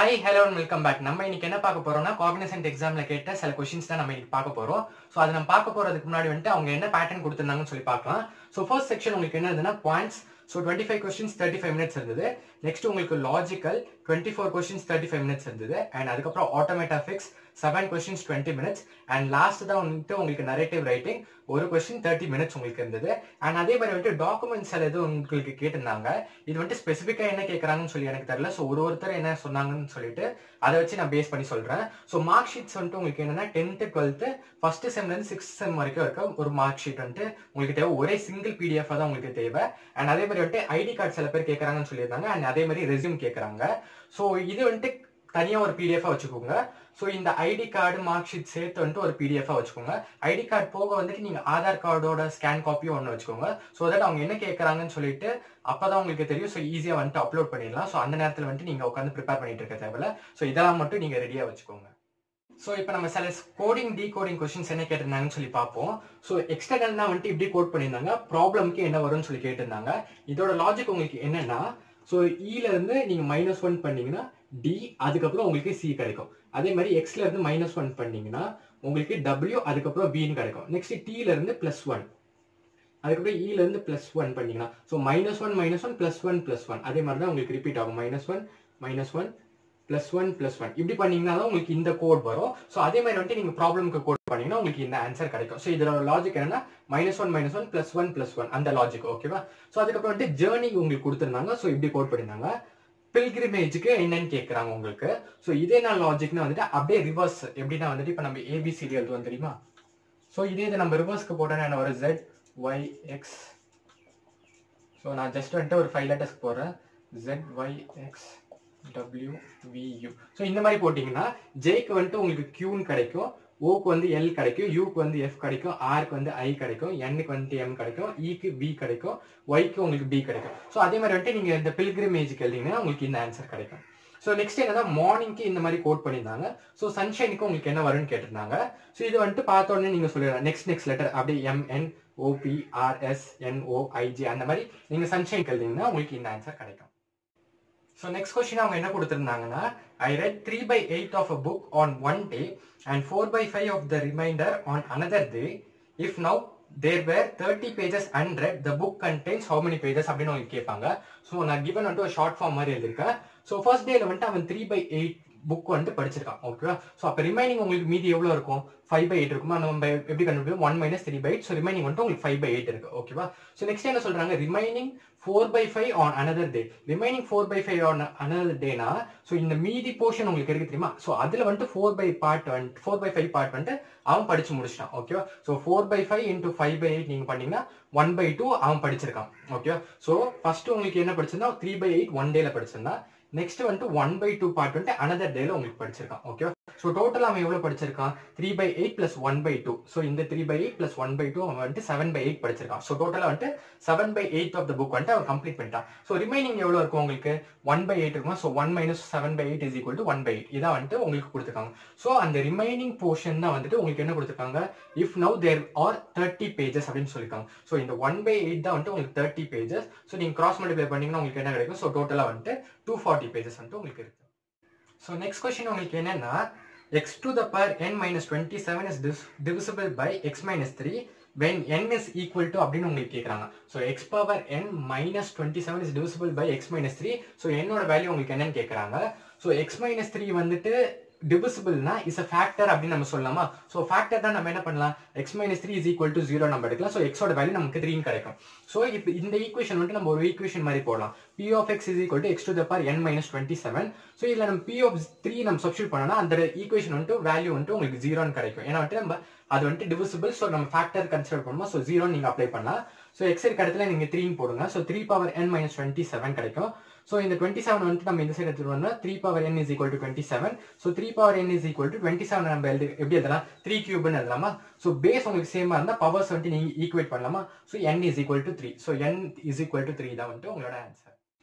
Hi hello welcome back நம்ம இன்னைக்கு என்ன பார்க்க போறோம்னா காக்னிசன்ட் எக்ஸாம்ல கேட்ட சில கொஸ்டின்ஸ் தான் நம்ம இன்னைக்கு பார்க்க போறோம் ஸோ அதை நம்ம பார்க்க போறதுக்கு முன்னாடி வந்துட்டு அவங்க என்ன பேட்டர்ன் கொடுத்துருந்தாங்கன்னு சொல்லி பார்க்கலாம் ஸோ ஃபர்ஸ்ட் செக்ஷன் உங்களுக்கு என்ன இருந்ததுன்னா points so twenty five questions thirty five minutes இருந்தது நெக்ஸ்ட் உங்களுக்கு logical twenty four questions thirty five minutes இருந்தது அண்ட் அதுக்கப்புறம் automata fix seven questions twenty minutes and last தான் வந்துட்டு உங்களுக்கு நரேட்டிவ் ரைட்டிங் ஒரு கொஸ்டின் தேர்ட்டி மினிட்ஸ் உங்களுக்கு இருந்தது அண்ட் அதே மாதிரி வந்துட்டு டாக்குமெண்ட்ஸ் எதுவும் உங்களுக்கு கேட்டிருந்தாங்க இது வந்துட்டு ஸ்பெசிஃபிக்காக என்ன கேட்குறாங்கன்னு சொல்லி எனக்கு தெரியல ஸோ ஒரு ஒருத்தர் என்ன சொன்னாங்கன்னு சொல்லிட்டு அதை வச்சு நான் பேஸ் பண்ணி சொல்றேன் ஸோ மார்க் ஷீட்ஸ் வந்துட்டு உங்களுக்கு என்னன்னா டென்த்து டுவெல்த்து ஃபர்ஸ்ட் செம்லேருந்து சிக்ஸ்த் செம் வரைக்கும் இருக்க ஒரு மார்க் ஷீட் வந்துட்டு உங்களுக்கு தேவை ஒரே சிங்கிள் பிடிஎஃப் தான் உங்களுக்கு தேவை அண்ட் அதே மாதிரி வந்துட்டு ஐடி கார்டு சில பேர் கேட்குறாங்கன்னு சொல்லியிருந்தாங்க அண்ட் அதே மாதிரி ரெஸ்யூம் கேட்குறாங்க ஸோ இது வந்துட்டு தனியாக ஒரு பிடிஎஃபாக வச்சுக்கோங்க ஸோ இந்த ஐடி கார்டு மார்க் ஷீட் சேர்த்து வந்துட்டு ஒரு பிடிஎஃபாக வச்சுக்கோங்க ஐடி கார்டு போக வந்துட்டு நீங்கள் ஆதார் கார்டோட ஸ்கேன் காப்பியும் ஒன்று வச்சுக்கோங்க ஸோ தட் அவங்க என்ன கேட்குறாங்கன்னு சொல்லிட்டு அப்பதான் உங்களுக்கு தெரியும் ஸோ ஈஸியாக வந்துட்டு அப்லோட் பண்ணிடலாம் ஸோ அந்த நேரத்தில் வந்துட்டு நீங்கள் உட்காந்து ப்ரிப்பேர் பண்ணிட்டு இருக்க தேவையில்ல ஸோ இதெல்லாம் மட்டும் நீங்கள் ரெடியாக வச்சுக்கோங்க ஸோ இப்போ நம்ம சில கோடிங் டீ கோடிங் கொஸ்டின்ஸ் என்ன கேட்டிருந்தாங்கன்னு சொல்லி பார்ப்போம் ஸோ எக்ஸ்டர்னல்னா வந்துட்டு இப்படி கோட் பண்ணியிருந்தாங்க ப்ராப்ளம்க்கு என்ன வரும்னு சொல்லி கேட்டிருந்தாங்க இதோட லாஜிக் உங்களுக்கு என்னன்னா ஸோ ல இருந்து நீங்க மைனஸ் ஒன் பண்ணீங்கன்னா டி அதுக்கப்புறம் உங்களுக்கு சி கிடைக்கும் அதே மாதிரி எக்ஸ்ல இருந்து மைனஸ் ஒன் பண்ணீங்கன்னா உங்களுக்கு டபிள்யூ அதுக்கப்புறம் பின்னு கிடைக்கும் நெக்ஸ்ட் டீல இருந்து பிளஸ் ஒன் அதுக்கப்புறம் ல இருந்து பிளஸ் ஒன் பண்ணீங்கன்னா so minus one minus one plus one plus one அதே மாதிரி தான் உங்களுக்கு ரிப்பீட் ஆகும் minus one minus one plus one plus one இப்படி பண்ணீங்கன்னா தான் உங்களுக்கு இந்த கோட் வரும் ஸோ அதே மாதிரி வந்துட்டு நீங்க ப்ராப்ளம்க்கு கோட் பண்ணீங்கன்னா உங்களுக்கு இந்த ஆன்சர் கிடைக்கும் ஸோ இதோட லாஜிக் என்னன்னா minus one minus one plus one plus one அந்த லாஜிக் ஓகேவா ஸோ அதுக்கப்புறம் வந்துட்டு ஜேர்னி உங்களுக்கு கொடுத்துருந்தாங்க ஸோ இப்படி கோட் பண்ணியிருந்தாங்க பில்கிரிமேஜுக்கு என்னன்னு கேட்குறாங்க உங்களுக்கு ஸோ இதே நான் லாஜிக்னு வந்துட்டு அப்படியே ரிவர்ஸ் எப்படின்னா வந்துட்டு இப்போ நம்ம ஏபிசிடி எழுதுவோம் தெரியுமா ஸோ இதே இது நம்ம ரிவர்ஸ்க்கு போட்டோன்னா என்ன வரும் ஜெட் ஒய் எக்ஸ் ஸோ நான் ஜஸ்ட் வந்துட்டு ஒரு ஃபைவ் லெட்டர்ஸ்க்கு போடுறேன் Z Y X W V so இந்த மாதிரி போட்டிங்கன்னா ஜேக்கு வந்துட்டு உங்களுக்கு கியூன்னு கிடைக்கும் ஓக்கு வந்து எல் கிடைக்கும் யூக்கு வந்து எஃப் கிடைக்கும் ஆருக்கு வந்து ஐ கிடைக்கும் எண்ணுக்கு வந்துட்டு எம் கிடைக்கும் இக்கு பி கிடைக்கும் ஒய்க்கு உங்களுக்கு பி கிடைக்கும் ஸோ அதே மாதிரி வந்துட்டு நீங்கள் இந்த பில்கிரிமேஜுக்கு எழுதிங்கன்னா உங்களுக்கு இந்த ஆன்சர் கிடைக்கும் ஸோ நெக்ஸ்ட் என்னன்னா மார்னிங்க்கு இந்த மாதிரி கோட் பண்ணியிருந்தாங்க ஸோ சன்ஷைனுக்கு உங்களுக்கு என்ன வரும்னு கேட்டிருந்தாங்க ஸோ இது வந்துட்டு பார்த்த உடனே நீங்கள் சொல்லிடலாம் நெக்ஸ்ட் நெக்ஸ்ட் லெட்டர் அப்படியே M N O P R S N O I G அந்த மாதிரி நீங்கள் சன்ஷைன் எழுதிங்கன்னா உங்களுக்கு இந்த ஆன்சர் கிடைக்கும் ஸோ நெக்ஸ்ட் கொஸ்டின் அவங்க என்ன கொடுத்துருந்தாங்கன்னா I read three by eight of a book on one day and four by five of the remainder on another day if now there were thirty pages unread the book contains how many pages அப்படின்னு உங்களுக்கு கேட்பாங்க so நான் given வந்துட்டு ஒரு short form மாதிரி எழுதிருக்கேன் so first டேல வந்துட்டு அவன் த்ரீ பை எயிட் புக் வந்துட்டு படிச்சிருக்கான் ஓகேவா ஸோ அப்போ ரிமைனிங் உங்களுக்கு மீதி எவ்வளோ இருக்கும் ஃபைவ் பை எயிட் இருக்குமா நம்ம எப்படி கண்டுபிடிக்கும் one minus three by eight so remaining வந்துட்டு உங்களுக்கு ஃபைவ் பை எயிட் இருக்கு ஓகேவா ஸோ நெக்ஸ்ட் என்ன சொல்றாங்க remaining four by five on another day remaining four by five on another டேனா ஸோ இந்த மீதி போர்ஷன் உங்களுக்கு இருக்கு தெரியுமா ஸோ அதில் வந்துட்டு ஃபோர் பை பார்ட் வந்துட்டு ஃபோர் பை ஃபைவ் பார்ட் வந்துட்டு அவன் படிச்சு முடிச்சிட்டான் ஓகேவா so four by five into five by eight நீங்கள் பண்ணீங்கன்னா ஒன் பை டூ அவன் படிச்சிருக்கான் ஓகேவா ஸோ ஃபர்ஸ்ட் உங்களுக்கு என்ன படிச்சிருந்தா த்ரீ பை எயிட் ஒன் டேல படிச்சிருந்தா நெக்ஸ்ட் வந்துட்டு ஒன் பை டூ பார்ட் வந்துட்டு அனதர் டேல உங்களுக்கு படிச்சிருக்கான் ஓகே ஸோ டோட்டல் அவன் எவ்வளவு படிச்சிருக்கான் three by eight plus one by two so இந்த three by eight plus one by two அவன் வந்துட்டு செவன் பை எயிட் படிச்சிருக்கான் ஸோ டோட்டலாக வந்துட்டு seven by eight of the book வந்துட்டு அவன் கம்ப்ளீட் பண்ணிட்டான் ஸோ ரிமைனிங் எவ்வளோ இருக்கும் உங்களுக்கு ஒன் பை எயிட் இருக்கும் so one minus seven by eight is equal to one by eight இதான் வந்துட்டு உங்களுக்கு கொடுத்துருக்காங்க ஸோ அந்த ரிமைனிங் போர்ஷன் தான் வந்துட்டு உங்களுக்கு என்ன கொடுத்துருக்காங்க if now there are thirty pages அப்படின்னு சொல்லியிருக்காங்க ஸோ இந்த ஒன் பை எயிட் தான் வந்துட்டு உங்களுக்கு தேர்ட்டி பேஜஸ் ஸோ நீங்கள் கிராஸ் மல்டிப்ளை பண்ணீங்கன்னா உங்களுக்கு என்ன கிடைக்கும் ஸோ டோட்டலாக வந்துட்டு டூ ஃபார்ட்டி பேஜஸ் வந்துட்டு உங்களுக்கு இருக்கு ஸோ நெக்ஸ்ட் கொஸ்டின் உங்களுக்கு என்னன்னா x to the power n minus 27 is dis divisible by x minus 3 when n is equal to அப்படின்னு உங்களுக்கு கேட்குறாங்க so X power n minus twenty seven is divisible by x minus 3 so என்னோட value உங்களுக்கு என்னன்னு கேட்குறாங்க so X minus three வந்துட்டு டிவிசிபிள்னா is a factor அப்படின்னு நம்ம சொல்லலாமா ஸோ ஃபேக்டர் தான் நம்ம என்ன பண்ணலாம் X minus three is equal to zero நம்ம எடுக்கலாம் ஸோ எக்ஸோட வேல்யூ நமக்கு த்ரீன்னு கிடைக்கும் ஸோ இப்போ இந்த ஈக்குவேஷன் வந்துட்டு நம்ம ஒரு ஈக்குவேஷன் மாதிரி போடலாம் P of X is equal to X to the power N minus twenty seven so இதில் நம்ம பி ஆஃப் த்ரீ நம்ம சப்ஸ்டியூட் பண்ணோம்னா அந்த ஈக்குவேஷன் வந்துட்டு வேல்யூ வந்துட்டு உங்களுக்கு ஜீரோன்னு கிடைக்கும் ஏன்னா வந்துட்டு நம்ம அது வந்துட்டு டிவிசிபிள் ஸோ நம்ம ஃபேக்டர் கன்சிடர் பண்ணுவோம் ஸோ ஜீரோ நீங்கள் அப்ளை பண்ணலாம் ஸோ எக்ஸ் இருக்க இடத்துல நீங்கள் த்ரீன்னு போடுங்க so three power N minus twenty seven கிடைக்கும் ஸோ இந்த டுவெண்ட்டி செவன் வந்துட்டு நம்ம இந்த சைடு எடுத்துட்டு three power N is equal to twenty seven so three power N is equal to twenty seven நம்ம எழுதி எப்படி எழுதலாம் த்ரீ கியூப்னு எழுதலாமா ஸோ பேஸ் உங்களுக்கு சேமா இருந்தால் பவர்ஸ் வந்துட்டு நீங்கள் ஈக்குவேட் பண்ணலாமா so N is equal to three so N is equal to three தான் வந்துட்டு உங்களோட ஆன்சர்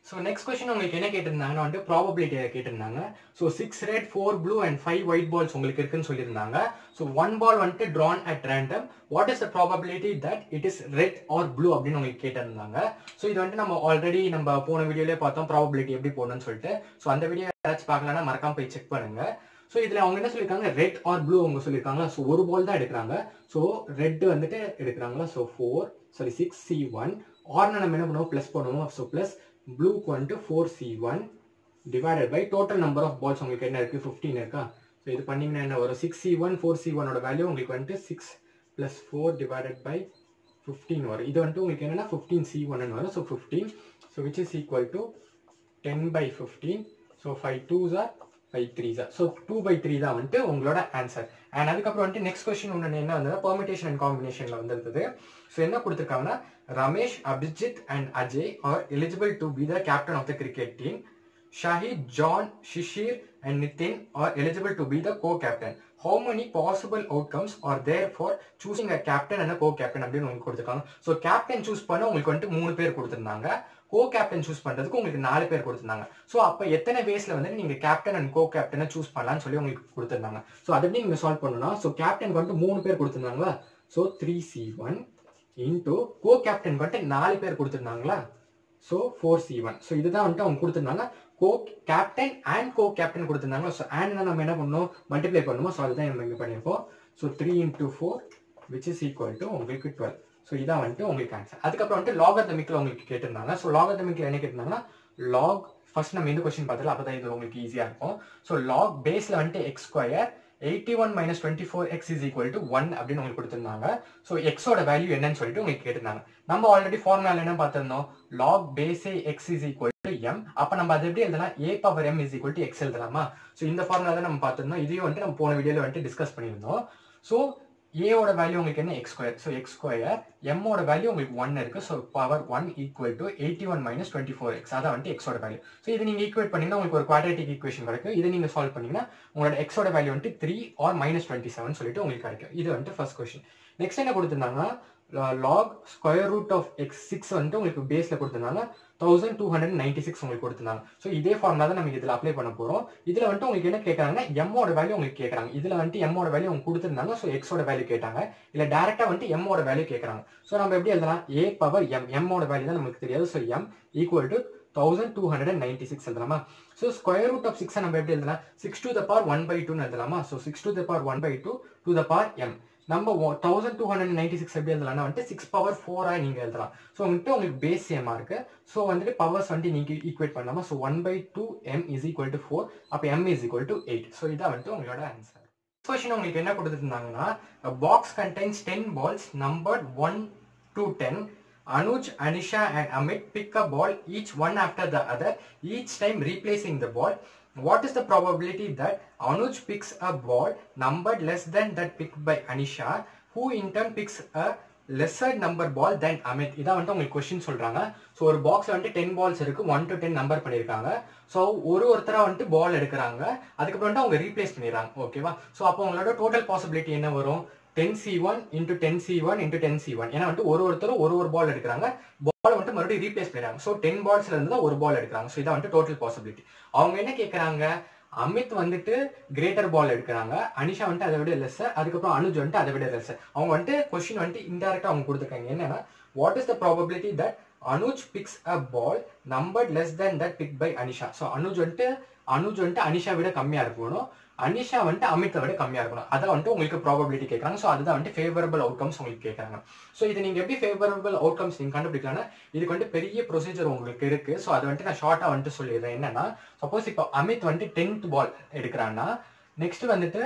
ஸோ நெக்ஸ்ட் கொஸ்டின் உங்களுக்கு என்ன கேட்டிருந்தாங்கன்னா வந்து ப்ராபபிலிட்டியை கேட்டிருந்தாங்க so six red four blue and five white balls உங்களுக்கு இருக்குன்னு சொல்லியிருந்தாங்க ஸோ ஒன் பால் வந்துட்டு drawn at random what is the probability that it is red or blue அப்படின்னு உங்களுக்கு கேட்டிருந்தாங்க ஸோ இது வந்துட்டு நம்ம ஆல்ரெடி நம்ம போன வீடியோலேயே பார்த்தோம் ப்ராபபிலிட்டி எப்படி போடணும்னு சொல்லிட்டு ஸோ அந்த வீடியோ ஏதாச்சும் பார்க்கலன்னா மறக்காம போய் செக் பண்ணுங்க ஸோ இதில் அவங்க என்ன சொல்லியிருக்காங்க ரெட் ஆர் ப்ளூ அவங்க சொல்லியிருக்காங்களா ஸோ ஒரு பால் தான் எடுக்கிறாங்க ஸோ ரெட் வந்துட்டு எடுக்கிறாங்களா so four sorry six C one ஆர்னா நம்ம என்ன பண்ணுவோம் ப்ளஸ் பண்ணுவோம் ஸோ ப்ளஸ் ப்ளூக்கு வந்துட்டு four C one divided by total number of balls உங்களுக்கு என்ன இருக்குது ஃபிஃப்டீன் இருக்கா ஸோ இது பண்ணிங்கன்னா என்ன வரும் six C one four C ஒனோட வேல்யூ உங்களுக்கு வந்துட்டு six plus four divided by fifteen வரும் இது வந்துட்டு உங்களுக்கு என்னன்னா ஃபிஃப்டீன் சி ஒன்னு வரும் so fifteen so which is equal to ten by fifteen so five twos are five threes are so two by three தான் வந்துட்டு உங்களோட ஆன்சர் அண்ட் அதுக்கப்புறம் வந்துட்டு நெக்ஸ்ட் கொஸ்டின் ஒன்று என்ன வந்தது பெர்மிட்டேஷன் அண்ட் காம்பினேஷனில் வந்திருந்தது ஸோ என்ன கொடுத்துருக்காங்கன்னா Ramesh Abhijit and Ajay are eligible to be the captain of the cricket team Shahid John Shishir and Nitin are eligible to be the co captain how many possible outcomes are there for choosing a captain and co captain அப்படின்னு உங்களுக்கு கொடுத்துருக்காங்க so captain choose பண்ண உங்களுக்கு வந்துட்டு மூணு பேர் கொடுத்துருந்தாங்க co captain choose பண்றதுக்கு உங்களுக்கு நாலு பேர் கொடுத்துருந்தாங்க ஸோ அப்போ எத்தனை வேஸ்ல வந்து நீங்க கேப்டன் அண்ட் கோ கேப்டனை சூஸ் பண்ணலாம்னு சொல்லி உங்களுக்கு கொடுத்துருந்தாங்க ஸோ அதை எப்படி நீங்க சால்வ் பண்ணணும்னா ஸோ கேப்டன் வந்துட்டு மூணு பேர் கொடுத்துருந்தாங்களா so three C one into co captain வந்துட்டு நாலு பேர் கொடுத்துருந்தாங்களா so four C one so இதுதான் வந்துட்டு அவங்க கொடுத்துருந்தாங்க co captain and co captain கொடுத்துருந்தாங்க ஸோ அண்ட் நம்ம என்ன பண்ணணும் மல்டிப்ளை பண்ணுவோம் ஸோ அதுதான் நம்ம இங்கே பண்ணியிருக்கோம் so three into four which is equal to உங்களுக்கு டுவெல் ஸோ இதான் வந்துட்டு உங்களுக்கு ஆன்சர் அதுக்கப்புறம் வந்துட்டு லாகர்தமிக்கில் உங்களுக்கு கேட்டிருந்தாங்க ஸோ லாகர்தமிக்கில் என்ன கேட்டிருந்தாங்கன்னா லாக் ஃபர்ஸ்ட் நம்ம இந்த கொஸ்டின் பார்த்தல அப்போ தான் இது உங்களுக்கு ஈஸியாக இருக்கும் ஸோ லாக் பேஸில் வந்துட்டு X square eighty one minus twenty four X is equal to one அப்படின்னு உங்களுக்கு கொடுத்துருந்தாங்க ஸோ எக்ஸோட வேல்யூ என்னன்னு சொல்லிட்டு உங்களுக்கு கேட்டிருந்தாங்க நம்ம ஆல்ரெடி ஃபார்முலா என்ன பார்த்திருந்தோம் லாக் பேஸே X is equal to M அப்போ நம்ம அது எப்படி எழுதலாம் A power M is equal to X எழுதலாமா ஸோ இந்த ஃபார்முலா தான் நம்ம பார்த்திருந்தோம் இதையும் வந்துட்டு நம்ம போன வீடியோவில் வந்துட்டு டிஸ்கஸ் பண்ணியிருந்தோம் ஸோ ஏவோட வேல்யூ உங்களுக்கு என்ன X square so X square எம்மோட வேல்யூ உங்களுக்கு ஒன் இருக்கு so power one equal to eighty one minus twenty four X அதான் வந்துட்டு எக்ஸோட வேல்யூ ஸோ இது நீங்கள் ஈக்குவேட் பண்ணீங்கன்னா உங்களுக்கு ஒரு குவாட்ரேட்டிக் ஈக்குவேஷன் கிடைக்கும் இதை நீங்கள் சால்வ் பண்ணீங்கன்னா உங்களோட எக்ஸோட வேல்யூ வந்துட்டு three or minus twenty seven சொல்லிட்டு உங்களுக்கு கிடைக்கும் இது வந்துட்டு ஃபர்ஸ்ட் கொஸ்டின் நெக்ஸ்ட் என்ன கொடுத்துருந்தாங்கன்னா log square root of X six வந்துட்டு உங்களுக்கு பேஸில் கொடுத்துருந்தாங்க thousand two hundred ninety six உங்களுக்கு கொடுத்துருந்தாங்க ஸோ இதே ஃபார்முலா தான் நம்ம இதில் அப்ளை பண்ண போகிறோம் இதில் வந்துட்டு உங்களுக்கு என்ன கேட்குறாங்கன்னா எம்மோட வேல்யூ உங்களுக்கு கேட்குறாங்க இதில் வந்துட்டு எம்மோட வேல்யூ அவங்க கொடுத்துருந்தாங்க ஸோ எக்ஸோட வேல்யூ கேட்டாங்க இல்லை டேரெக்டாக வந்துட்டு எம்மோட வேல்யூ கேட்குறாங்க ஸோ நம்ம எப்படி எழுதலாம் ஏ பவர் எம் எம்மோட வேல்யூ தான் நமக்கு தெரியாது so M equal to thousand two hundred and ninety six எழுதலாமா so square root of six நம்ம எப்படி எழுதலாம் six to the power one by டூன்னு எழுதலாமா so six to the power one by two to the power M நம்ம thousand two hundred ninety six எப்படி எழுதலாம்னா வந்துட்டு சிக்ஸ் பவர் ஃபோராக நீங்கள் எழுதலாம் ஸோ வந்துட்டு உங்களுக்கு பேஸ் சேமாக இருக்கு ஸோ வந்துட்டு பவர்ஸ் வந்துட்டு நீங்கள் ஈக்குவேட் பண்ணலாமா so one by two M is equal to four அப்போ M is equal to eight so இதான் வந்துட்டு உங்களோட ஆன்சர் கொஸ்டின் உங்களுக்கு என்ன கொடுத்துருந்தாங்கன்னா box contains ten balls number one to ten Anuj, Anisha, and Amit pick a ball, each one after the other, each time replacing the ball. What is the probability that Anuj picks a ball numbered less than that picked by Anisha, who in turn picks a lesser number ball than Amit? இதான் வந்துட்டு உங்களுக்கு question சொல்றாங்க so ஒரு box வந்துட்டு ten balls இருக்கு one to ten number பண்ணியிருக்காங்க so ஒரு ஒருத்தரா வந்துட்டு பால் எடுக்கிறாங்க அதுக்கப்புறம் வந்துட்டு அவங்க ரீப்ளேஸ் பண்ணிடுறாங்க ஓகேவா ஸோ அப்போ உங்களோட டோட்டல் பாசிபிலிட்டி என்ன வரும் ten C one into ten C one into ten C one ஏன்னா வந்துட்டு ஒரு ஒருத்தரும் ஒரு ஒரு பால் எடுக்கிறாங்க பால் வந்துட்டு மறுபடியும் ரீப்ளேஸ் பண்ணிடுறாங்க ஸோ டென் பால்ஸ்ல இருந்து தான் ஒரு பால் எடுக்கிறாங்க ஸோ இதான் வந்துட்டு டோட்டல் பாசிபிலிட்டி அவங்க என்ன கேட்கறாங்க அமித் வந்துட்டு கிரேட்டர் பால் எடுக்கிறாங்க அனிஷா வந்துட்டு அதை விட லெஸ்ஸர் அதுக்கப்புறம் அனுஜ் வந்துட்டு அதை விட லெஸ்ஸர் அவங்க வந்துட்டு கொஸ்டின் வந்துட்டு இன்டெரக்டா அவங்க கொடுத்துருக்காங்க என்னன்னா what is the probability that Anuj picks a ball numbered less than that picked by Anisha so Anuj வந்துட்டு அனுஜ் வந்துட்டு அனிஷா விட கம்மியா இருக்கணும் அனிஷா வந்துட்டு அமித்தை விட கம்மியா இருக்கணும் அதான் வந்துட்டு உங்களுக்கு ப்ராபபிலிட்டி கேட்கறாங்க ஸோ அதுதான் வந்துட்டு ஃபேவரபிள் அவுட்கம்ஸ் உங்களுக்கு கேட்கறாங்க ஸோ இது நீங்க எப்படி ஃபேவரபிள் அவுட்கம்ஸ் நீங்க கண்டுபிடிக்கலாம்னா இதுக்கு வந்துட்டு பெரிய ப்ரொசீஜர் உங்களுக்கு இருக்கு ஸோ அது வந்துட்டு நான் ஷார்ட்டா வந்துட்டு சொல்லிடுறேன் என்னன்னா சப்போஸ் இப்போ அமித் வந்துட்டு டென்த் பால் எடுக்கிறான்னா நெக்ஸ்ட் வந்துட்டு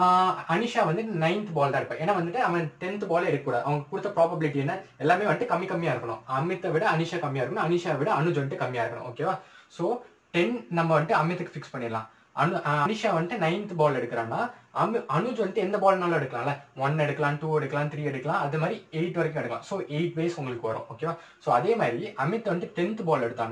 அனிஷா வந்து நைன்த் பால் தான் இருப்பான் ஏன்னா வந்துட்டு அவன் டென்த் பால் எடுக்கக்கூடாது அவங்க கொடுத்த ப்ராபபிலிட்டி என்ன எல்லாமே வந்துட்டு கம்மி கம்மியா இருக்கணும் அமித்தை விட அனிஷா கம்மியா இருக்கணும் அனிஷா விட அனுஜ் வந்துட்டு கம்மியா இருக்கணும் ஓகேவா ஸோ டென் நம்ம வந்துட்டு அமித்துக்கு ஃபிக்ஸ் பண்ணிடலாம் அனு அனிஷா வந்துட்டு நைன்த் பால் எடுக்கிறான்னா அமி அனுஜ் வந்துட்டு எந்த பால்னாலும் எடுக்கலாம்ல ஒன் எடுக்கலாம் டூ எடுக்கலாம் த்ரீ எடுக்கலாம் அது மாதிரி எயிட் வரைக்கும் எடுக்கலாம் ஸோ எயிட் வேஸ் உங்களுக்கு வரும் ஓகேவா ஸோ அதே மாதிரி அமித் வந்துட்டு டென்த் பால் எடுத்தானா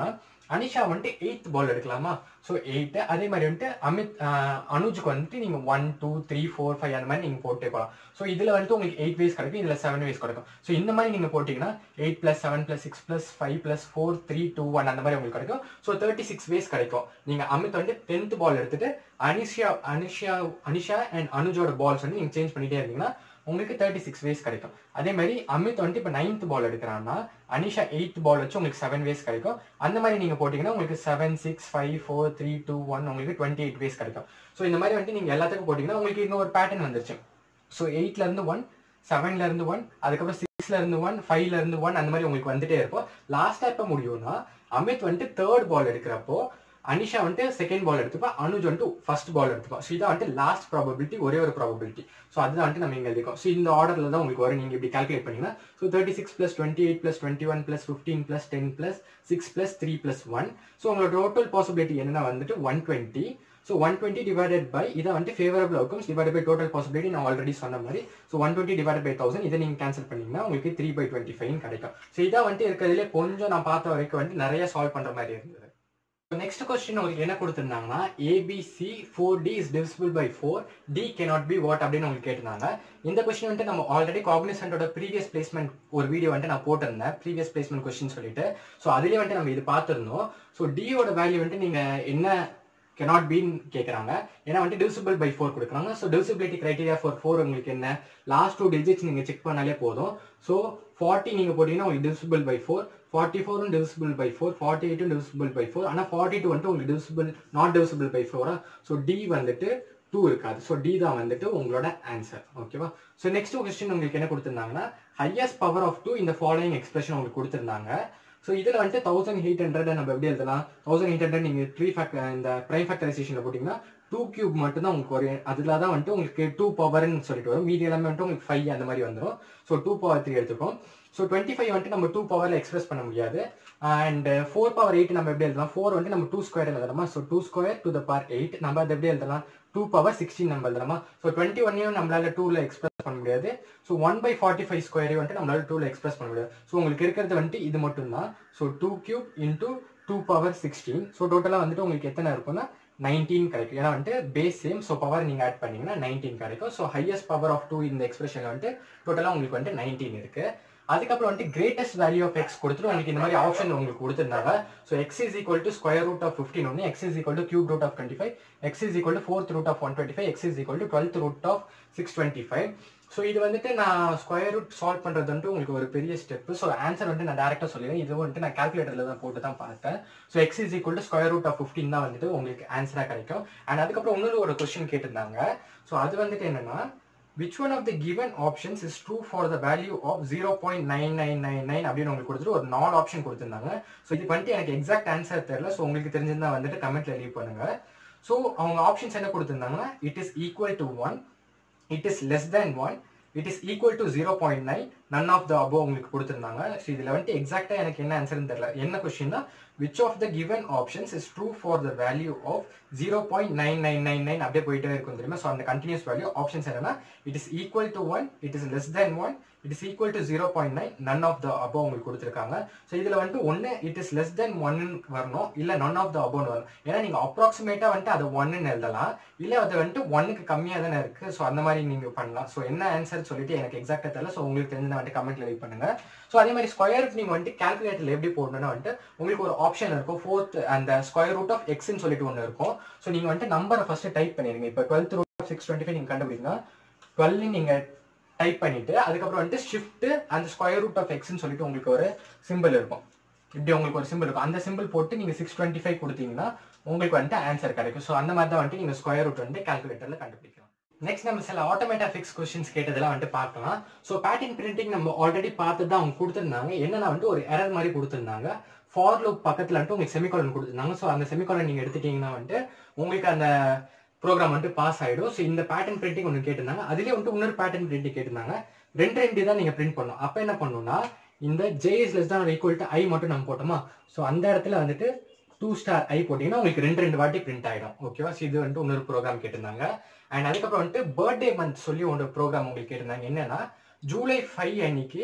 அனிஷா வந்துட்டு எயித் பால் எடுக்கலாமா ஸோ எயிட் அதே மாதிரி வந்துட்டு அமித் ஆஹ், அனுஜுக்கு வந்துட்டு நீங்க one two three four five அந்த மாதிரி நீங்க போட்டே போகலாம் ஸோ இதுல வந்துட்டு உங்களுக்கு எயிட் வேஸ் கிடைக்கும் இதுல செவன் வேஸ் கிடைக்கும் ஸோ இந்த மாதிரி நீங்க போட்டீங்கன்னா eight plus seven plus six plus five plus four three two one அந்த மாதிரி உங்களுக்கு கிடைக்கும் ஸோ தேர்ட்டி சிக்ஸ் வேஸ் கிடைக்கும் நீங்க அமித் வந்துட்டு டென்த் பால் எடுத்துட்டு அனிஷா அனிஷா அனிஷா அண்ட் அனுஜோட பால்ஸ் வந்து நீங்க சேஞ்ச் பண்ணிட்டே இருந்தீங்கன்னா உங்களுக்கு தேர்ட்டி சிக்ஸ் வேஸ் கிடைக்கும் அதே மாதிரி அமித் வந்துட்டு இப்போ நைன்த் பால் எடுக்கிறான்னா அனிஷா எயித் பால் வச்சு உங்களுக்கு செவன் வேஸ் கிடைக்கும் அந்த மாதிரி நீங்க போட்டீங்கன்னா உங்களுக்கு seven six five four three two one உங்களுக்கு டுவெண்ட்டி எயிட் வேஸ் கிடைக்கும் ஸோ இந்த மாதிரி வந்துட்டு நீங்க எல்லாத்துக்கும் போட்டீங்கன்னா உங்களுக்கு இன்னொரு பேட்டர்ன் வந்துருச்சு ஸோ எயிட்ல இருந்து ஒன் செவன்ல இருந்து ஒன் அதுக்கப்புறம் சிக்ஸ்ல இருந்து ஒன் ஃபைவ்ல இருந்து ஒன் அந்த மாதிரி உங்களுக்கு வந்துட்டே இருக்கும் லாஸ்டா எப்ப முடியும்னா அமித் வந்துட்டு தேர்ட் பால் எடுக்கிறப்போ அனிஷா வந்துட்டு செகண்ட் பால் எடுத்துப்பா அனுஜ் வந்துட்டு ஃபர்ஸ்ட் பால் எடுத்துப்பா ஸோ இதான் வந்துட்டு லாஸ்ட் ப்ராபபிலிட்டி ஒரே ஒரு ப்ராபபிலிட்டி ஸோ அதுதான் வந்துட்டு நம்ம இங்க எழுதிக்கோம் ஸோ இந்த ஆர்டர்ல தான் உங்களுக்கு வரும் நீங்க இப்படி கால்குலேட் பண்ணீங்கன்னா so thirty six plus twenty eight plus twenty one plus fifteen plus ten plus six plus three plus one so உங்களோட டோட்டல் பாசிபிலிட்டி என்னன்னா வந்துட்டு one twenty so one twenty divided by இதை வந்துட்டு favourable outcomes divide by total possibility நான் already சொன்ன மாதிரி so one twenty divide by thousand இதை நீங்கள் கேன்சல் பண்ணீங்கன்னா உங்களுக்கு த்ரீ பை டுவெண்ட்டி ஃபைவ் கிடைக்கும் ஸோ இதான் வந்துட்டு இருக்கிறதுலே கொஞ்சம் நான் பார்த்த வரைக்கும் வந்துட்டு நிறைய சால்வ் பண்ற மாதிரி இருந்தது நெக்ஸ்ட் கொஸ்டின் உங்களுக்கு என்ன கொடுத்திருந்தாங்கன்னா A B C four D is divisible by four D cannot be what அப்படின்னு உங்களுக்கு கேட்டிருந்தாங்க இந்த கொஸ்டின் வந்துட்டு நம்ம ஆல்ரெடி காக்னிசன்டோட ப்ரீவியஸ் பிளேஸ்மெண்ட் ஒரு வீடியோ வந்துட்டு நான் போட்டிருந்தேன் ப்ரீவியஸ் பிளேஸ்மெண்ட் கொஸ்டின் சொல்லிட்டு ஸோ அதுலேயே வந்துட்டு நம்ம இது பார்த்துருந்தோம் ஸோ டியோட வேல்யூ வந்துட்டு நீங்க என்ன cannot பீன்னு கேட்குறாங்க ஏன்னா வந்துட்டு divisible பை ஃபோர் கொடுக்குறாங்க so divisibility criteria for four உங்களுக்கு என்ன லாஸ்ட் டூ டிஜிட்ஸ் நீங்கள் செக் பண்ணாலே போதும் ஸோ ஃபார்ட்டி நீங்கள் போட்டீங்கன்னா உங்களுக்கு divisible பை ஃபோர் ஃபார்ட்டி ஃபோரும் divisible பை ஃபோர் ஃபார்ட்டி எயிட்டும் divisible பை ஃபோர் ஆனால் ஃபார்ட்டி டூ வந்துட்டு உங்களுக்கு divisible நாட் divisible பை ஃபோரா ஸோ டி வந்துட்டு டூ இருக்காது ஸோ டி தான் வந்துட்டு உங்களோட ஆன்சர் ஓகேவா ஸோ நெக்ஸ்ட் கொஸ்டின் உங்களுக்கு என்ன கொடுத்துருந்தாங்கன்னா ஹையஸ்ட் பவர் ஆஃப் டூ இந்த ஃபாலோயிங் எக்ஸ்பிரஷன் உங்களுக்கு கொடுத்துருந்தாங்க ஸோ இதில் வந்துட்டு தௌசண்ட் எயிட் ஹண்ட்ரட் நம்ம எப்படி எழுதலாம் தௌசண்ட் எயிட் ஹண்ட்ரட் நீங்கள் த்ரீ ஃபேக்டர் இந்த ப்ரைம் ஃபேக்டரைசேஷனில் போட்டிங்கன்னா டூ கியூப் மட்டும் தான் உங்களுக்கு வரும் அதில் தான் வந்துட்டு உங்களுக்கு டூ பவர்னு சொல்லிட்டு வரும் மீதி எல்லாமே வந்துட்டு உங்களுக்கு ஃபைவ் அந்த மாதிரி வந்துடும் ஸோ டூ பவர் த்ரீ எடுத்துக்கோம் ஸோ டுவெண்ட்டி ஃபைவ் வந்துட்டு நம்ம டூ பவரில் எக்ஸ்பிரஸ் பண்ண முடியாது அண்ட் ஃபோர் பவர் எயிட் நம்ம எப்படி எழுதலாம் ஃபோர் வந்துட்டு நம்ம டூ ஸ்கொயர் எழுதலாமா so two square to the power eight நம்ம அதை எப்படி எழுதலாம் டூ பவர் சிக்ஸ்டீன் நம்ம எழுதலாமா ஸோ டுவெண்ட்டி ஒன்னையும் நம்மளால டூல எக்ஸ்பிரஸ் பண்ண முடியாது so one by forty five ஸ்கொயரையும் வந்துட்டு நம்மளால டூல எக்ஸ்பிரஸ் பண்ண முடியாது ஸோ உங்களுக்கு இருக்கிறது வந்துட்டு இது மட்டும் தான் so two cube into two power sixteen so டோட்டலாக வந்துட்டு உங்களுக்கு எத்தனை இருக்கும்னா நைன்டீன் கிடைக்கும் ஏன்னா வந்துட்டு பேஸ் சேம் ஸோ பவர் நீங்கள் ஆட் பண்ணீங்கன்னா நைன்டீன் கிடைக்கும் so highest power of two இந்த எக்ஸ்பிரஷனில் வந்துட்டு டோட்டலாக உங்களுக்கு வந்துட்டு நைன்டீன் இருக்கு அதுக்கப்புறம் வந்துட்டு கிரேட்டஸ்ட் வேல்யூ ஆஃப் எக்ஸ் கொடுத்துட்டு உங்களுக்கு இந்த மாதிரி ஆப்ஷன் உங்களுக்கு கொடுத்துருந்தாங்க so x is equal to square root of fifteen ஒன்று x is equal to cube root of twenty five x is equal to fourth root of one twenty five x is equal to twelfth root of six twenty five so இது வந்துட்டு நான் square root solve பண்ணுறது வந்துட்டு உங்களுக்கு ஒரு பெரிய step so answer வந்துட்டு நான் டேரக்டாக சொல்லிடுறேன் இது வந்துட்டு நான் கால்குலேட்டரில் தான் போட்டு தான் பார்த்தேன் so x is equal to square root of fifteen தான் வந்துட்டு உங்களுக்கு ஆன்சராக கிடைக்கும் அண்ட் அதுக்கப்புறம் இன்னொரு ஒரு கொஸ்டின் கேட்டிருந்தாங்க ஸோ அது வந்துட்டு என்னன்னா which one of the given options is true for the value of zero point nine nine nine nine அப்படின்னு உங்களுக்கு கொடுத்துட்டு ஒரு நாலு ஆப்ஷன் கொடுத்துருந்தாங்க ஸோ இது வந்துட்டு எனக்கு எக்ஸாக்ட் ஆன்சர் தெரியல ஸோ உங்களுக்கு தெரிஞ்சிருந்தா வந்துட்டு கமெண்ட்ல லீவ் பண்ணுங்க ஸோ அவங்க ஆப்ஷன்ஸ் என்ன கொடுத்துருந்தாங்கன்னா it is equal to one it is less than one it is equal to zero point nine none of the above உங்களுக்கு கொடுத்துருந்தாங்க ஸோ இதில் வந்துட்டு எக்ஸாக்டாக எனக்கு என்ன ஆன்சர்னு தெரியல என்ன கொஸ்டின்னா which of the given options is true for the value of zero point nine nine nine nine அப்படியே போயிட்டே இருக்கும் தெரியுமா ஸோ அந்த கண்டினியூஸ் வேல்யூ ஆப்ஷன்ஸ் என்னன்னா it is equal to one it is less than one it is equal to zero point nine none of the above உங்களுக்கு கொடுத்துருக்காங்க so இதில் வந்துட்டு ஒன்று இட் இஸ் லெஸ் தென் ஒன்னு வரணும் இல்லை நன் ஆஃப் த அபோன்னு வரணும் ஏன்னா நீங்கள் அப்ராக்சிமேட்டாக வந்துட்டு அதை ஒன்னு எழுதலாம் இல்லை அது வந்துட்டு ஒன்னுக்கு கம்மியாக தானே இருக்குது ஸோ அந்த மாதிரி நீங்கள் பண்ணலாம் ஸோ என்ன ஆன்சர் சொல்லிட்டு எனக்கு எக்ஸாக்டாக தெரியல ஸோ உங்களுக்கு தெரிஞ்சதை வந்துட்டு கமெண்ட்ல வெயிட் பண்ணுங்க ஸோ அதே மாதிரி ஸ்கொயர் நீங்கள் வந்துட்டு கால்குலேட்டரில் எப்படி போடணும்னா வந்துட்டு உங்களுக்கு ஒரு ஆப்ஷன் இருக்கும் ஃபோர்த் அந்த ஸ்கொயர் ரூட் ஆஃப் எக்ஸ்ன்னு சொல்லிட்டு ஒன்று இருக்கும் ஸோ நீங்கள் வந்துட்டு நம்பரை ஃபர்ஸ்ட் டைப் பண்ணிடுங்க இப்போ twelfth root of six twenty five நீங்கள் கண்டுபிடிங்க டுவெல் நீங்கள் டைப் பண்ணிட்டு அதுக்கப்புறம் வந்துட்டு ஷிஃப்ட் அந்த ஸ்கொயர் ரூட் ஆஃப் எக்ஸ்ன்னு சொல்லிட்டு உங்களுக்கு ஒரு சிம்பிள் இருக்கும் இப்படி உங்களுக்கு ஒரு சிம்பிள் இருக்கும் அந்த சிம்பிள் போட்டு நீங்க சிக்ஸ் டுவெண்ட்டி ஃபைவ் கொடுத்தீங்கன்னா உங்களுக்கு வந்துட்டு ஆன்சர் கிடைக்கும் ஸோ அந்த மாதிரி தான் வந்துட்டு நீங்க ஸ்கொயர் ரூட் வந்து கால்குலேட்டர்ல கண்டுபிடிக்கலாம் நெக்ஸ்ட் நம்ம சில ஆட்டோமேட்டா ஃபிக்ஸ் கொஸ்டின்ஸ் கேட்டதெல்லாம் வந்துட்டு பார்க்கலாம் ஸோ பேட்டர்ன் பிரிண்டிங் நம்ம ஆல்ரெடி பார்த்து தான் அவங்க கொடுத்துருந்தாங்க என்னன்னா வந்துட்டு ஒரு எரர் மாதிரி கொடுத்துருந்தாங்க ஃபார் லூப் பக்கத்துல வந்துட்டு உங்களுக்கு செமிகாலன் கொடுத்துருந்தாங்க ஸோ அந்த செமிகாலன் நீங்க எடுத்துட்டீங்கன்னா வந்துட்டு உங்களுக்கு அந்த ப்ரோக்ராம் வந்துட்டு பாஸ் ஆயிடும் ஸோ இந்த பேட்டர்ன் பிரிண்டிங் ஒன்று கேட்டிருந்தாங்க அதுலேயே வந்துட்டு இன்னொரு பேட்டர்ன் பிரிண்டிங் கேட்டிருந்தாங்க ரெண்டு ரெண்டு தான் நீங்க பிரிண்ட் பண்ணணும் அப்போ என்ன பண்ணணும்னா இந்த j is less than equal to i மட்டும் நம்ம போட்டோமா ஸோ அந்த இடத்துல வந்துட்டு டூ ஸ்டார் ஐ போட்டீங்கன்னா உங்களுக்கு ரெண்டு ரெண்டு வாட்டி பிரிண்ட் ஆயிடும் ஓகேவா ஸோ இது வந்துட்டு இன்னொரு ப்ரோக்ராம் கேட்டிருந்தாங்க அண்ட் அதுக்கப்புறம் வந்துட்டு பர்த்டே மந்த் சொல்லி ஒரு ப்ரோக்ராம் உங்களுக்கு கேட்டிருந்தாங்க என்னன்னா ஜூலை ஃபைவ் அன்னைக்கு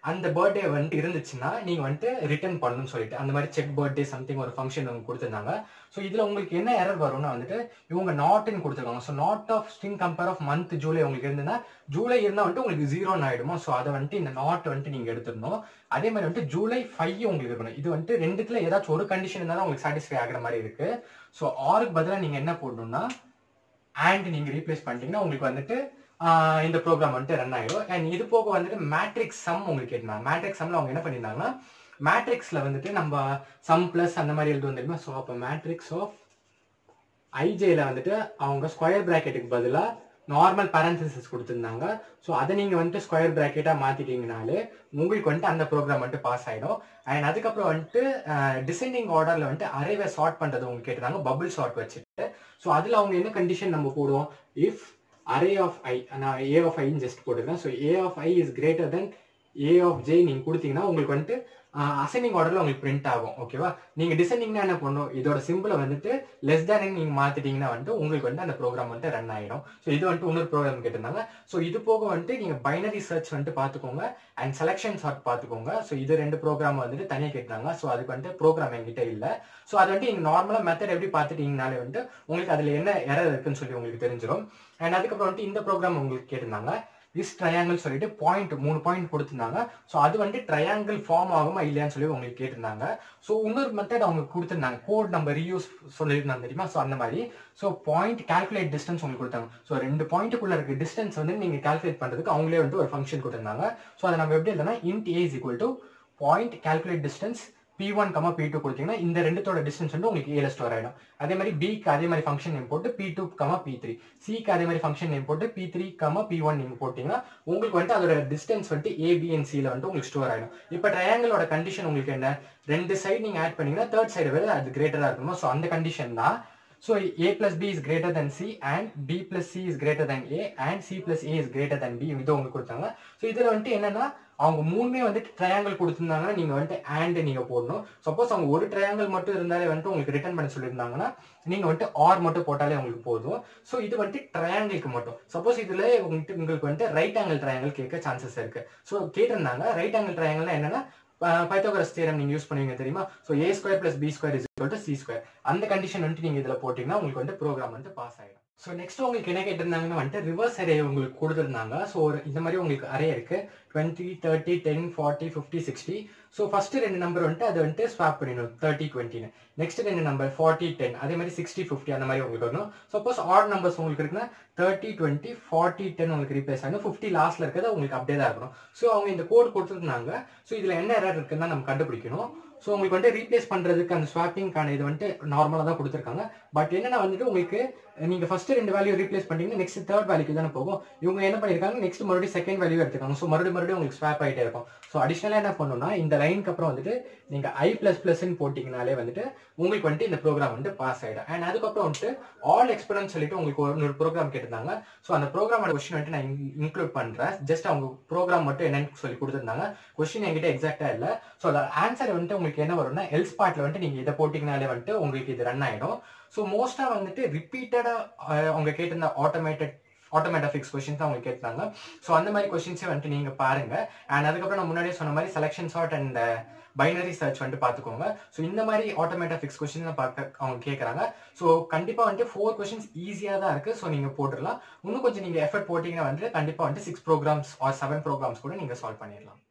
அந்த பர்த்டே வந்துட்டு இருந்துச்சுன்னா நீங்க வந்துட்டு ரிட்டர்ன் பண்ணணும்னு சொல்லிட்டு அந்த மாதிரி செக் பர்த்டே சம்திங் ஒரு ஃபங்க்ஷன் அவங்க கொடுத்துருந்தாங்க ஸோ இதுல உங்களுக்கு என்ன எரர் வரும்னா வந்துட்டு இவங்க நாட்னு கொடுத்துருக்காங்க so not of string compare of month July உங்களுக்கு இருந்ததுன்னா ஜூலை இருந்தா வந்துட்டு உங்களுக்கு ஜீரோன்னு ஆயிடுமா ஸோ அதை வந்துட்டு இந்த நாட் வந்துட்டு நீங்க எடுத்துடணும் அதே மாதிரி வந்துட்டு ஜூலை ஃபைவ் உங்களுக்கு இருக்கணும் இது வந்துட்டு ரெண்டுத்துல ஏதாச்சும் ஒரு கண்டிஷன் இருந்தால் தான் உங்களுக்கு சாட்டிஸ்ஃபை ஆகிற மாதிரி இருக்கு ஸோ ஆருக்கு பதிலாக நீங்க என்ன போடணும்னா அண்ட் நீங்க ரீப்ளேஸ் பண்ணிட்டீங்கன்னா உங்களுக்கு வந்துட்டு ஆஹ் இந்த ப்ரோக்ராம் வந்துட்டு ரன் ஆயிடும் அண்ட் இது போக வந்துட்டு மேட்ரிக்ஸ் சம் உங்களுக்கு கேட்டாங்க மேட்ரிக்ஸ் சம்ல அவங்க என்ன பண்ணியிருந்தாங்கன்னா மேட்ரிக்ஸ்ல வந்துட்டு நம்ம சம் பிளஸ் அந்த மாதிரி எழுதுவோம் தெரியுமா ஸோ அப்போ மேட்ரிக்ஸ் ஆஃப் ஐஜேல வந்துட்டு அவங்க ஸ்கொயர் பிராக்கெட்டுக்கு பதிலாக நார்மல் பேரந்தசிஸ் கொடுத்துருந்தாங்க ஸோ அதை நீங்கள் வந்துட்டு ஸ்கொயர் ப்ராக்கெட்டாக மாற்றிட்டீங்கனாலே உங்களுக்கு வந்துட்டு அந்த ப்ரோக்ராம் வந்துட்டு பாஸ் ஆகிடும் அண்ட் அதுக்கப்புறம் வந்துட்டு டிசெண்டிங் ஆர்டரில் வந்துட்டு அரேவை சார்ட் பண்ணுறது உங்களுக்கு கேட்டிருந்தாங்க பபிள் சார்ட் வச்சுட்டு ஸோ அதில் அவங்க என்ன கண்டிஷன் நம்ம போடுவோம் இஃப் அரே ஆஃப் ஐ நான் ஏ ஆஃப் ஐன்னு ஜஸ்ட் போட்டுருக்கேன் so a of i is greater than a of j நீங்கள் கொடுத்தீங்கன்னா உங்களுக்கு வந்துட்டு அசெண்டிங் ஆர்டரில் உங்களுக்கு பிரிண்ட் ஆகும் ஓகேவா நீங்கள் டிசெண்டிங்னா என்ன பண்ணணும் இதோட சிம்பிளை வந்துட்டு லெஸ் தேன் நீங்கள் மாற்றிட்டீங்கன்னா வந்துட்டு உங்களுக்கு வந்துட்டு அந்த ப்ரோக்ராம் வந்துட்டு ரன் ஆகிடும் ஸோ இது வந்துட்டு இன்னொரு ப்ரோக்ராம் கேட்டிருந்தாங்க ஸோ இது போக வந்துட்டு நீங்கள் பைனரி சர்ச் வந்துட்டு பார்த்துக்கோங்க அண்ட் செலெக்ஷன் சார்ட் பார்த்துக்கோங்க ஸோ இது ரெண்டு ப்ரோக்ராம் வந்துட்டு தனியாக கேட்டாங்க ஸோ அதுக்கு வந்துட்டு ப்ரோக்ராம் என்கிட்ட இல்லை ஸோ அது வந்துட்டு நீங்கள் நார்மலாக மெத்தட் எப்படி பார்த்துட்டீங்கனாலே வந்துட்டு உங்களுக்கு அதில் என்ன எரர் இருக்குன்னு சொல்லி உங்களுக்கு தெரிஞ்சிடும் அண்ட் அதுக்கப்புறம் வந்துட்டு இந்த ப்ரோக்ராம் உங்களுக்கு கேட்டிருந்தாங்க இஸ் ட்ரையாங்கிள் சொல்லிட்டு பாயிண்ட் மூணு பாயிண்ட் கொடுத்துருந்தாங்க ஸோ அது வந்து ட்ரையாங்கிள் ஃபார்ம் ஆகுமா இல்லையான்னு சொல்லி உங்களுக்கு கேட்டிருந்தாங்க ஸோ இன்னொரு மெத்தட் அவங்க கொடுத்துருந்தாங்க கோட் நம்ம ரீயூஸ் சொல்லியிருந்தாங்க தெரியுமா ஸோ அந்த மாதிரி ஸோ பாயிண்ட் கால்குலேட் டிஸ்டன்ஸ் உங்களுக்கு கொடுத்தாங்க ஸோ ரெண்டு பாயிண்ட்டுக்குள்ள இருக்க டிஸ்டன்ஸ் வந்து நீங்கள் கால்குலேட் பண்ணுறதுக்கு அவங்களே வந்து ஒரு ஃபங்க்ஷன் கொடுத்துருந்தாங்க ஸோ அதை நம்ம எப்படி எழுதுனா int a is equal to point calculate distance p one comma p two கொடுத்தீங்கன்னா இந்த ரெண்டுத்தோட டிஸ்டன்ஸ் வந்து உங்களுக்கு ஏல ஸ்டோர் ஆயிடும் அதே மாதிரி பிக்கு அதே மாதிரி ஃபங்க்ஷன் நேம் போட்டு p two comma p three சிக்கு அதே மாதிரி ஃபங்க்ஷன் நேம் போட்டு p three comma p one நீங்க போட்டீங்கன்னா உங்களுக்கு வந்துட்டு அதோட டிஸ்டன்ஸ் வந்துட்டு ஏபிஎன்சியில் வந்துட்டு உங்களுக்கு ஸ்டோர் ஆயிடும் இப்போ ட்ரையாங்கிளோட கண்டிஷன் உங்களுக்கு என்ன ரெண்டு சைடு நீங்க ஆட் பண்ணீங்கன்னா தேர்ட் சைடு விட அது கிரேட்டரா இருக்கணும் ஸோ அந்த கண்டிஷன் தான் So a plus b is greater than c and b plus c is greater than a and c plus a is greater than b இது உங்களுக்கு கொடுத்தாங்க ஸோ இதில் வந்துட்டு என்னன்னா அவங்க மூணுமே வந்துட்டு ட்ரையாங்கிள் கொடுத்துருந்தாங்கன்னா நீங்க வந்துட்டு and நீங்க போடணும் சப்போஸ் அவங்க ஒரு ட்ரையாங்கிள் மட்டும் இருந்தாலே வந்துட்டு உங்களுக்கு ரிட்டர்ன் பண்ண சொல்லியிருந்தாங்கன்னா நீங்க வந்துட்டு ஆர் மட்டும் போட்டாலே உங்களுக்கு போதும் ஸோ இது வந்துட்டு ட்ரையாங்கிளுக்கு மட்டும் சப்போஸ் இதுல உங்களுக்கு உங்களுக்கு வந்துட்டு ரைட் ஆங்கிள் ட்ரையாங்கிள் கேட்க சான்சஸ் இருக்கு ஸோ கேட்டிருந்தாங்க ரைட் ஆங்கிள் ட்ரையாங்கிள்னா என்னன்னா பைத்தோகரஸ் தியரம் நீங்க யூஸ் பண்ணுவீங்க தெரியுமா so a square plus b square is equal to c square அந்த கண்டிஷன் வந்துட்டு நீங்க இதுல போட்டீங்கன்னா உங்களுக்கு வந்து ப்ரோக்ராம் வந்துட்டு பாஸ் ஆயிடும் ஸோ நெக்ஸ்ட் உங்களுக்கு என்ன கேட்டிருந்தாங்கன்னா வந்துட்டு ரிவர்ஸ் அரே உங்களுக்கு கொடுத்துருந்தாங்க ஸோ ஒரு இந்த மாதிரி உங்களுக்கு அரே இருக்கு twenty thirty ten forty fifty sixty so first ரெண்டு நம்பர் வந்துட்டு அதை வந்துட்டு ஸ்வாப் பண்ணிடணும் தேர்ட்டி டுவெண்ட்டின்னு நெக்ஸ்ட் ரெண்டு நம்பர் ஃபார்ட்டி டென் அதே மாதிரி சிக்ஸ்டி ஃபிஃப்டி அந்த மாதிரி உங்களுக்கு வரணும் சப்போஸ் ஆட் நம்பர்ஸ் உங்களுக்கு இருக்குன்னா தேர்ட்டி டுவெண்ட்டி ஃபார்ட்டி டென் உங்களுக்கு ரீப்ளேஸ் ஆகணும் ஃபிஃப்டி லாஸ்ட்ல இருக்கிறது உங்களுக்கு அப்படியே தான் இருக்கணும் ஸோ அவங்க இந்த கோட் கொடுத்துருந்தாங்க ஸோ இதில் என்ன எரர் இருக்குன்னு நம்ம கண்டுபிடிக்கணும் ஸோ உங்களுக்கு வந்துட்டு ரீப்ளேஸ் பண்ணுறதுக்கு அந்த ஸ்வாப்பிங்கான இது வந்துட்டு நார்மலாக தான் கொடுத்துருக்காங்க பட் என்னன்னா வந்துட்டு உங்களுக்கு நீங்கள் ஃபர்ஸ்ட் ரெண்டு வேல்யூ ரீப்ளேஸ் பண்ணிட்டீங்கன்னா நெக்ஸ்ட் தேர்ட் வேல்யூக்கு தானே போகும் இவங்க என்ன பண்ணியிருக்காங்க நெக்ஸ்ட் மறுபடியும் செகண்ட் வேல்யூ எடுத்துக்காங்க ஸோ மறுபடியும் மறுபடியும் உங்களுக்கு ஸ்வாப் ஆகிட்டே இருக்கும் ஸோ அடிஷனலாக என்ன பண்ணணும்னா இந்த லைனுக்கு அப்புறம் வந்துட்டு நீங்கள் ஐ பிளஸ் பிளஸ்ன்னு போட்டிங்கனாலே வந்துட்டு உங்களுக்கு வந்துட்டு இந்த ப்ரோக்ராம் வந்துட்டு பாஸ் ஆகிடும் அண்ட் அதுக்கப்புறம் வந்துட்டு ஆல் எக்ஸ்பெரன்ஸ் சொல்லிட்டு உங்களுக்கு ஒரு ப்ரோக்ராம் கேட்டிருந்தாங்க ஸோ அந்த ப்ரோக்ராமோட கொஸ்டின் வந்துட்டு நான் இன்க்ளூட் பண்ணுறேன் ஜஸ்ட் அவங்க ப்ரோக்ராம் மட்டும் என்னன்னு சொல்லி கொடுத்துருந்தாங்க கொஸ்டின் என்கிட்ட எக்ஸாக்டா இல்லை ஸோ அந்த ஆன்சர் வந்துட்டு உங்களுக்கு என்ன வரும்னா எல்ஸ் பார்ட்ல வந்துட்டு நீங்க இதை போட்டிங்கனாலே வந்துட்டு உங்களுக்கு இது ரன் ஆயிடும் ஸோ மோஸ்டா வந்துட்டு ரிப்பீட்டடா அவங்க கேட்டிருந்த ஆட்டோமேட்டட் ஆட்டோமேட்டா ஃபிக்ஸ் கொஸ்டின்ஸ் தான் அவங்க கேட்டாங்க ஸோ அந்த மாதிரி கொஸ்டின்ஸே வந்துட்டு நீங்க பாருங்க அண்ட் அதுக்கப்புறம் நான் முன்னாடியே சொன்ன மாதிரி selection sort and binary search வந்துட்டு பார்த்துக்கோங்க ஸோ இந்த மாதிரி ஆட்டோமேட்டா ஃபிக்ஸ் கொஸ்டின் பார்க்க அவங்க கேட்குறாங்க ஸோ கண்டிப்பாக வந்துட்டு ஃபோர் கொஸ்டின்ஸ் ஈஸியாக தான் இருக்கு ஸோ நீங்கள் போட்டுடலாம் இன்னும் கொஞ்சம் நீங்கள் எஃபர்ட் போட்டிங்கன்னா வந்துட்டு கண்டிப்பாக வந்துட்டு six programs or seven programs கூட நீங்கள் சால்வ் பண்ணிடலாம்